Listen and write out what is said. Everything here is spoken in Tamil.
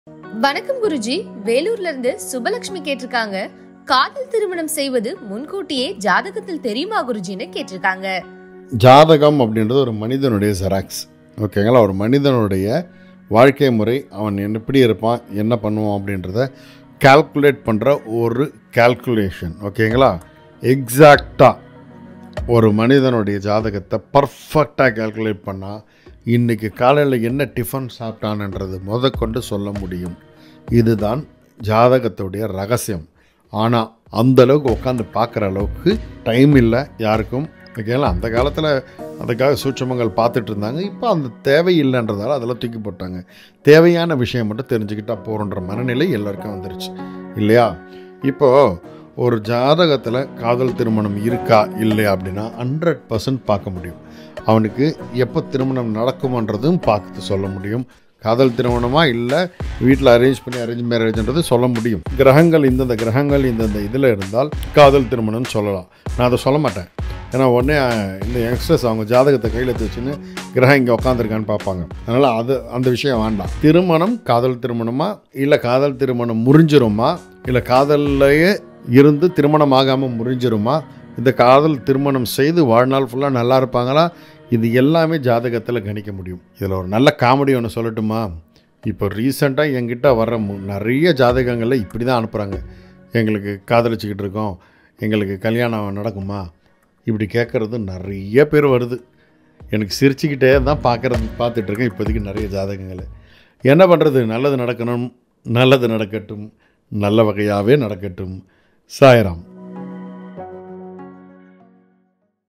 வணக்கம் குருஜி வேலூர்ல இருந்து சுபலட்சுமி கேட்டிருக்காங்க காதல் திருமணம் செய்வது முன்கூட்டியே ஜாதகத்தில் தெரியுமா குருஜின்னு கேட்டிருக்காங்க ஜாதகம் அப்படின்றது ஒரு மனிதனுடைய ஜெராக்ஸ் ஓகேங்களா ஒரு மனிதனுடைய வாழ்க்கை முறை அவன் எப்படி இருப்பான் என்ன பண்ணுவான் அப்படின்றத கால்குலேட் பண்ணுற ஒரு கால்குலேஷன் ஓகேங்களா எக்ஸாக்டாக ஒரு மனிதனுடைய ஜாதகத்தை பர்ஃபெக்டாக கால்குலேட் பண்ணால் இன்றைக்கி காலையில் என்ன டிஃபன் சாப்பிட்டான்ன்றது முதற்கொண்டு சொல்ல முடியும் இதுதான் ஜாதகத்துடைய ரகசியம் ஆனால் அந்த அளவுக்கு உட்காந்து பார்க்குற அளவுக்கு டைம் இல்லை யாருக்கும் ஓகேங்களா அந்த காலத்தில் அதுக்காக சூட்சமங்கள் பார்த்துட்டு இருந்தாங்க இப்போ அந்த தேவை இல்லைன்றதால அதெல்லாம் தூக்கி போட்டாங்க தேவையான விஷயம் மட்டும் தெரிஞ்சுக்கிட்டா போகிறோன்ற மனநிலை எல்லாருக்கும் வந்துருச்சு இல்லையா இப்போது ஒரு ஜாதகத்தில் காதல் திருமணம் இருக்கா இல்லையா அப்படின்னா ஹண்ட்ரட் பர்சன்ட் பார்க்க முடியும் அவனுக்கு எப்போ திருமணம் நடக்குமன்றதும் பார்த்து சொல்ல முடியும் காதல் திருமணமா இல்லை வீட்டில் அரேஞ்ச் பண்ணி அரேஞ்ச் மேரேஜ்ன்றது சொல்ல முடியும் கிரகங்கள் இந்தந்த கிரகங்கள் இந்தந்த இதில் இருந்தால் காதல் திருமணம்னு சொல்லலாம் நான் அதை சொல்ல மாட்டேன் ஏன்னா உடனே அஹ், இந்த யங்ஸ்டர்ஸ் அவங்க ஜாதகத்தை கையில் எடுத்து வச்சுன்னு கிரகம் இங்கே உட்காந்துருக்கான்னு பார்ப்பாங்க அதனால் அது அந்த விஷயம் வேண்டாம் திருமணம் காதல் திருமணமா இல்லை காதல் திருமணம் முறிஞ்சிருமா இல்லை காதல்லையே இருந்து திருமணம் ஆகாமல் முறிஞ்சிருமா இந்த காதல் திருமணம் செய்து வாழ்நாள் ஃபுல்லாக நல்லா இருப்பாங்களா இது எல்லாமே ஜாதகத்தில் கணிக்க முடியும் இதில் ஒரு நல்ல காமெடி ஒன்று சொல்லட்டுமா இப்போ ரீசெண்டாக என்கிட்ட வர்ற மு- நிறைய ஜாதகங்களில் இப்படி தான் அனுப்புகிறாங்க எங்களுக்கு காதலிச்சுக்கிட்டு இருக்கோம் எங்களுக்கு கல்யாணம் நடக்குமா இப்படி கேட்குறது நிறைய பேர் வருது எனக்கு சிரிச்சுக்கிட்டே தான் பார்க்குறது பார்த்துட்ருக்கேன் இப்போதைக்கு நிறைய ஜாதகங்கள் என்ன பண்ணுறது நல்லது நடக்கணும் நல்லது நடக்கட்டும் நல்ல வகையாகவே நடக்கட்டும் சாயராம்